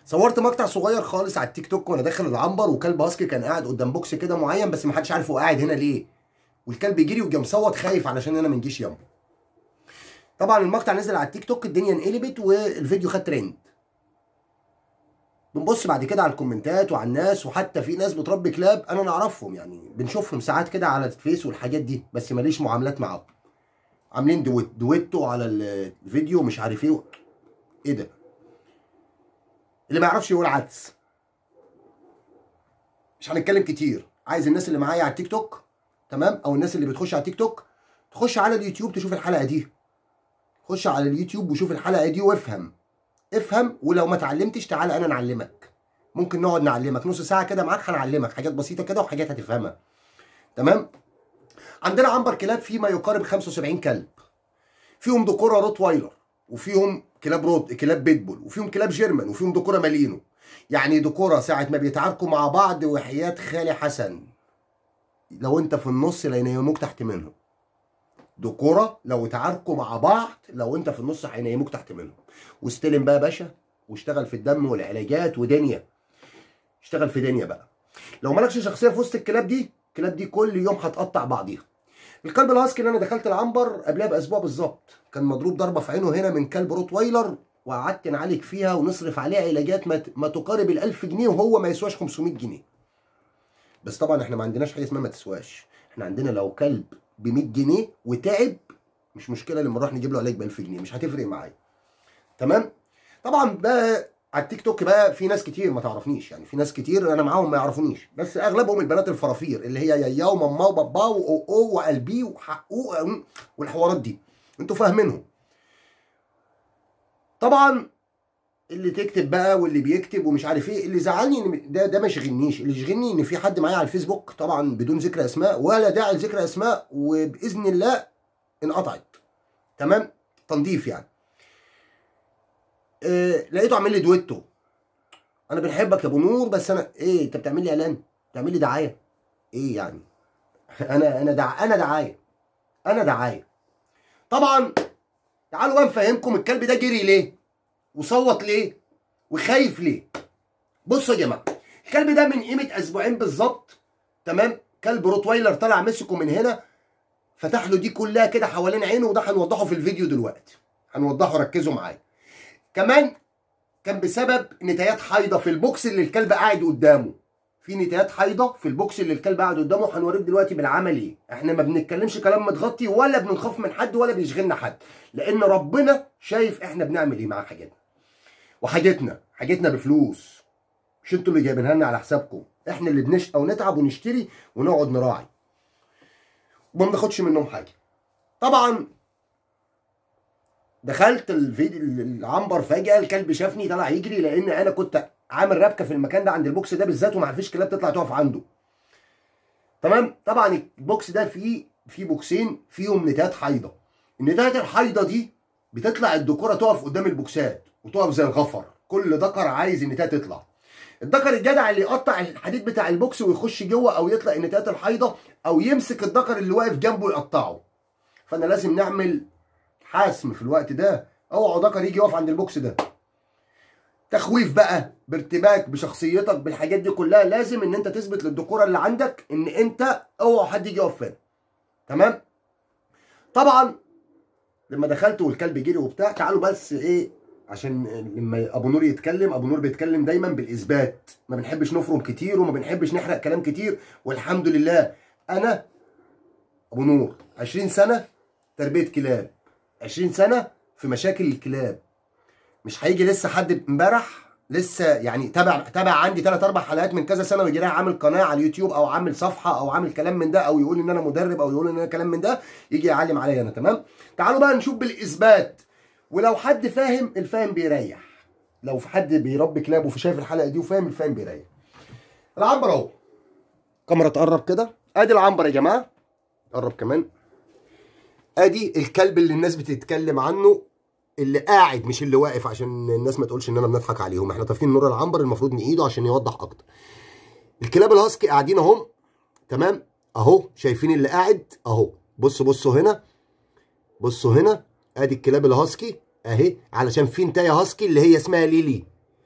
صورت مقطع صغير خالص على التيك توك وانا داخل العنبر وكلب هاسكي كان قاعد قدام بوكس كده معين بس ما حدش عارف هو قاعد هنا ليه والكلب يجري وجا مصوت خايف علشان انا ما نجيش جنبه طبعا المقطع نزل على التيك توك الدنيا انقلبت والفيديو خد ترند بنبص بعد كده على الكومنتات وعلى الناس وحتى في ناس بتربي كلاب انا نعرفهم يعني بنشوفهم ساعات كده على الفيس والحاجات دي بس ماليش معاملات معاهم عاملين دويت دويتو على الفيديو مش عارف ايه ايه ده اللي ما يعرفش يقول عدس مش هنتكلم كتير عايز الناس اللي معايا على التيك توك تمام او الناس اللي بتخش على التيك توك تخش على اليوتيوب تشوف الحلقه دي خش على اليوتيوب وشوف الحلقه دي وافهم افهم ولو ما اتعلمتش تعالى انا نعلمك ممكن نقعد نعلمك نص ساعه كده معاك هنعلمك حاجات بسيطه كده وحاجات هتفهمها تمام عندنا عنبر كلاب فيه ما يقارب 75 كلب فيهم دكوره روت وايلر وفيهم كلاب رود كلاب بيتبول وفيهم كلاب جيرمان وفيهم دكوره مالينو يعني دكوره ساعه ما بيتعاركوا مع بعض وحياه خالي حسن لو انت في النص لا ينيموك تحت منهم دكوره لو اتعاركوا مع بعض لو انت في النص هينيموك تحت منهم واستلم بقى يا باشا واشتغل في الدم والعلاجات ودنيا اشتغل في دنيا بقى لو مالكش شخصيه في وسط الكلاب دي الكلاب دي كل يوم هتقطع بعضيها الكلب الهاسكي اللي انا دخلت العنبر قبلها باسبوع بالظبط كان مضروب ضربه في عينه هنا من كلب روت وايلر وقعدت نعالج فيها ونصرف عليه علاجات ما, ما تقارب ال 1000 جنيه وهو ما يسواش 500 جنيه بس طبعا احنا ما عندناش حاجه اسمها ما تسواش احنا عندنا لو كلب ب 100 جنيه وتعب مش مشكله لما نروح نجيب له علاج ب 1000 جنيه مش هتفرق معايا تمام طبعا بقى على التيك توك بقى في ناس كتير ما تعرفنيش يعني في ناس كتير انا معاهم ما يعرفونيش بس اغلبهم البنات الفرافير اللي هي يايا وماما وبابا واو او وقلبي وحقوق والحوارات دي انتوا فاهمينهم طبعا اللي تكتب بقى واللي بيكتب ومش عارف ايه اللي زعلني ان ده ده ما يشغلنيش اللي يشغلني ان في حد معايا على الفيسبوك طبعا بدون ذكر اسماء ولا داعي لذكر اسماء وباذن الله انقطعت تمام تنظيف يعني آه لقيته عامل لي دويتو انا بنحبك يا ابو نور بس انا ايه انت بتعمل لي اعلان بتعمل لي دعايه ايه يعني انا انا دع... انا دعايه انا دعايه طبعا تعالوا بقى نفهمكم الكلب ده جري ليه وصوت ليه وخايف ليه بصوا يا جماعه الكلب ده من قيمه اسبوعين بالظبط تمام كلب روتويلر طلع مسكه من هنا فتح له دي كلها كده حوالين عينه وده هنوضحه في الفيديو دلوقتي هنوضحه ركزوا معايا كمان كان بسبب نتايات حيضه في البوكس اللي الكلب قاعد قدامه في نتايات حيضه في البوكس اللي الكلب قاعد قدامه هنوريك دلوقتي بالعمل ايه احنا ما بنتكلمش كلام متغطي ولا بنخاف من حد ولا بيشغلنا حد لان ربنا شايف احنا بنعمل ايه مع حاجاتنا وحاجتنا حاجتنا بفلوس مش انتوا اللي جايبينها لنا على حسابكم احنا اللي بنشقى ونتعب ونشتري ونقعد نراعي وما بناخدش منهم حاجه طبعا دخلت الفيديو العنبر فجاه الكلب شافني طلع يجري لان انا كنت عامل ربكه في المكان ده عند البوكس ده بالذات وما فيش كلاب تطلع تقف عنده تمام طبعا البوكس ده فيه فيه بوكسين فيهم نتايات حيضه النتايات الحيضه دي بتطلع الدكوره تقف قدام البوكسات وتقف زي الغفر كل ذكر عايز النتايه تطلع الذكر الجدع اللي يقطع الحديد بتاع البوكس ويخش جوه او يطلع النتايات الحيضه او يمسك الذكر اللي واقف جنبه يقطعه فانا لازم نعمل حاسم في الوقت ده اوعى ذكر يجي يقف عند البوكس ده تخويف بقى بارتباك بشخصيتك بالحاجات دي كلها لازم ان انت تثبت للدكوره اللي عندك ان انت اوعى حد يجي يقف فين تمام طبعا لما دخلت والكلب جري وبتاع تعالوا بس ايه عشان لما ابو نور يتكلم ابو نور بيتكلم دايما بالاثبات ما بنحبش نفرم كتير وما بنحبش نحرق كلام كتير والحمد لله انا ابو نور 20 سنه تربيه كلاب 20 سنه في مشاكل الكلاب مش هيجي لسه حد امبارح لسه يعني تابع تابع عندي ثلاث اربع حلقات من كذا سنه ويجي لها عامل قناه على اليوتيوب او عامل صفحه او عامل كلام من ده او يقول ان انا مدرب او يقول ان انا كلام من ده يجي يعلم عليا انا تمام تعالوا بقى نشوف بالاثبات ولو حد فاهم الفاهم بيريح لو في حد بيربي كلاب وشايف الحلقه دي وفاهم الفاهم بيريح العنبر اهو الكاميرا تقرب كده ادي العنبر يا جماعه قرب كمان ادي الكلب اللي الناس بتتكلم عنه اللي قاعد مش اللي واقف عشان الناس ما تقولش اننا بنضحك عليهم احنا طافين نور العنبر المفروض نقيده عشان يوضح اكتر الكلاب الهاسكي قاعدين اهم تمام اهو شايفين اللي قاعد اهو بصوا بصوا هنا بصوا هنا ادي الكلاب الهاسكي اهي علشان في نتايه هاسكي اللي هي اسمها ليلي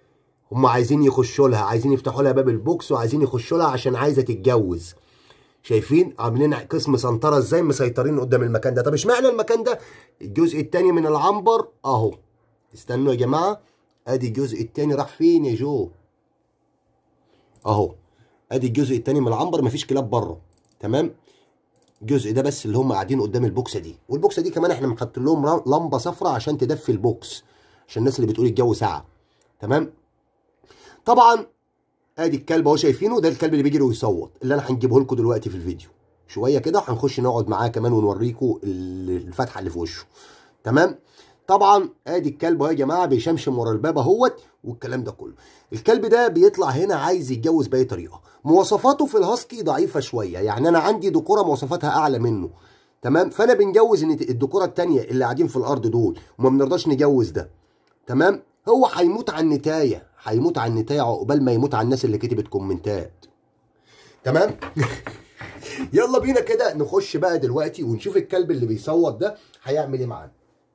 هم عايزين يخشوا لها عايزين يفتحوا لها باب البوكس وعايزين يخشوا لها عشان عايزه تتجوز شايفين عاملين قسم سنتره ازاي مسيطرين قدام المكان ده طب اشمعنى المكان ده الجزء الثاني من العنبر اهو استنوا يا جماعه ادي الجزء الثاني راح فين يا جو اهو ادي الجزء الثاني من العنبر مفيش كلاب بره تمام الجزء ده بس اللي هم قاعدين قدام البوكسه دي والبوكسه دي كمان احنا محطين لهم لمبه صفراء عشان تدفي البوكس عشان الناس اللي بتقول الجو ساعه تمام طبعا ادي الكلب اهو شايفينه ده الكلب اللي بيجري ويصوت اللي انا هنجيبه لكم دلوقتي في الفيديو شويه كده هنخش نقعد معاه كمان ونوريكم الفتحه اللي في وشه تمام طبعا ادي الكلب اهو يا جماعه بيشمشم ورا الباب اهوت والكلام ده كله الكلب ده بيطلع هنا عايز يتجوز باي طريقه مواصفاته في الهاسكي ضعيفه شويه يعني انا عندي دكوره مواصفاتها اعلى منه تمام فانا بنجوز ان الدكوره الثانيه اللي قاعدين في الارض دول وما بنرضاش نجوز ده تمام هو هيموت على النتايه هيموت على النتايه عقبال ما يموت على الناس اللي كتبت كومنتات تمام يلا بينا كده نخش بقى دلوقتي ونشوف الكلب اللي بيصوت ده هيعمل ايه معانا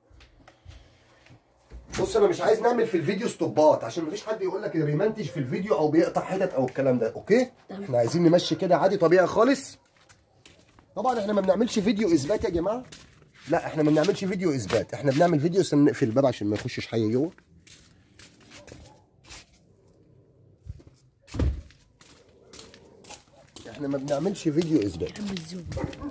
بص انا مش عايز نعمل في الفيديو ستوبات عشان مفيش حد يقول لك ده بيمنتج في الفيديو او بيقطع حتت او الكلام ده اوكي تمام. احنا عايزين نمشي كده عادي طبيعي خالص طبعا احنا ما بنعملش فيديو اثبات يا جماعه لا احنا ما بنعملش فيديو اثبات احنا بنعمل فيديو استنى نقفل الباب عشان ما يخشش حي جوه احنا ما بنعملش فيديو اثبات عم الزوم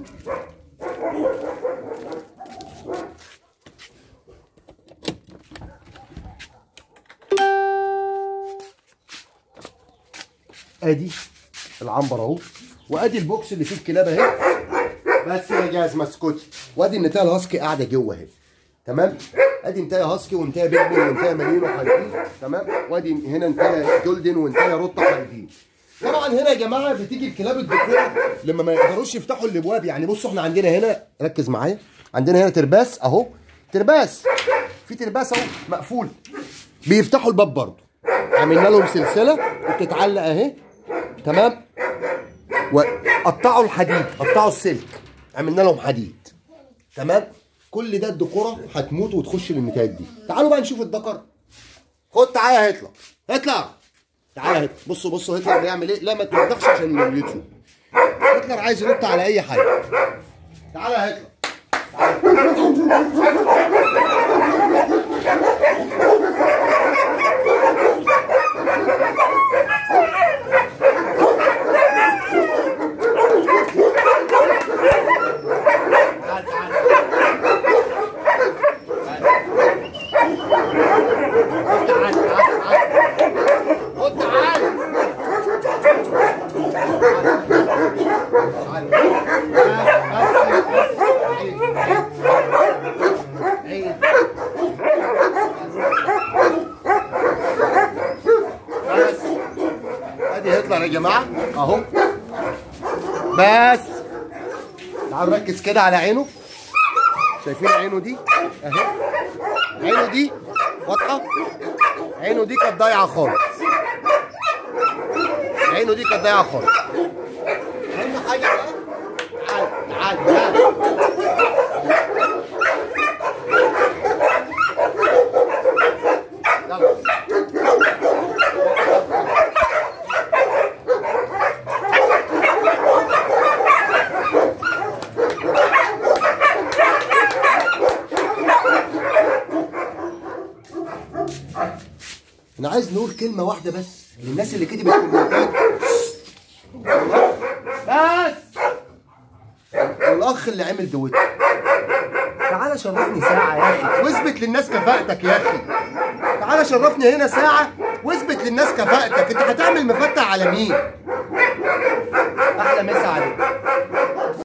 ادي العنبر اهو وادي البوكس اللي فيه الكلاب اهي بس يا جاز مسكوتي وادي النتايه الهاسكي قاعده جوه اهي تمام ادي نتايه هاسكي ونتايه بيجبل ونتايه مليون وحالتين تمام وادي هنا نتايه جولدن ونتايه روتا حالتين طبعا هنا يا جماعه بتيجي الكلاب الدكتوره لما ما يقدروش يفتحوا الابواب يعني بصوا احنا عندنا هنا ركز معايا عندنا هنا ترباس اهو ترباس في ترباس اهو مقفول بيفتحوا الباب برضه عملنا لهم سلسله وبتتعلق اهي تمام وقطعوا الحديد قطعوا السلك عملنا لهم حديد تمام كل ده الدكوره هتموت وتخش للنتايج دي تعالوا بقى نشوف الدكر خد تعالى يا هتلر هتلر تعالى يا هتلر بصوا بصوا هتلر بيعمل ايه لا ما توضحش عشان اليوتيوب هتلر عايز ينط على اي حاجه تعالى يا هتلر تعال تعال تعال تعال تعال خد تعال تعال بس بس عيد بس ادي هتلر يا جماعه اهو بس تعالوا نركز كده على عينه شايفين عينه دي اهي عينه دي واضحه عينه دي كانت ضايعه خالص عينه دي كانت ضايعه خالص اهم حاجه بقى تعال تعال تعال يلا انا عايز نقول كلمه واحده بس للناس اللي كتبت كومنتات بس الاخ اللي عمل دويتو تعالى شرفني ساعه يا اخي واثبت للناس كفاءتك يا اخي تعالى شرفني هنا ساعه واثبت للناس كفاءتك انت هتعمل مفتح على مين احلى مسا عليك